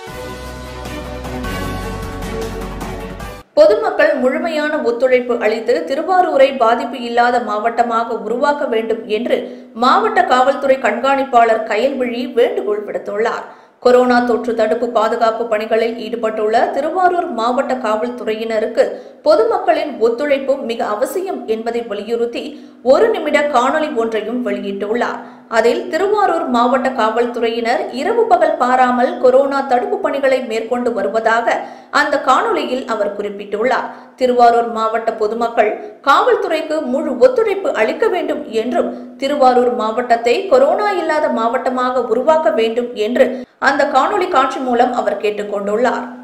பொதுமக்கள் முழுமையான ஒத்துழைப்பு அளித்து திருவாரூரை பாதிப்பு இல்லாத மாவட்டமாக உருவாக்க வேண்டும் என்று மாவட்ட காவல்துறை கண்காணிப்பாளர் கயல்விழி வேண்டுகோள் விடுத்துள்ளார் கொரோனா தொற்று தடுப்பு பாதுகாப்பு பணிகளில் ஈடுபட்டுள்ள திருவாரூர் மாவட்ட காவல்துறையினருக்கு பொதுமக்களின் ஒத்துழைப்பு மிக அவசியம் என்பதை வலியுறுத்தி ஒரு நிமிட காணொளி ஒன்றையும் வெளியிட்டுள்ளார் அதில் திருவாரூர் மாவட்ட காவல்துறையினர் இரவு பகல் பாராமல் கொரோனா தடுப்பு பணிகளை மேற்கொண்டு வருவதாக அந்த காணொளியில் அவர் குறிப்பிட்டுள்ளார் திருவாரூர் மாவட்ட பொதுமக்கள் காவல்துறைக்கு முழு ஒத்துழைப்பு அளிக்க வேண்டும் என்றும் திருவாரூர் மாவட்டத்தை கொரோனா இல்லாத மாவட்டமாக உருவாக்க வேண்டும் என்று அந்த காணொளி காட்சி மூலம் அவர் கேட்டுக்கொண்டுள்ளார்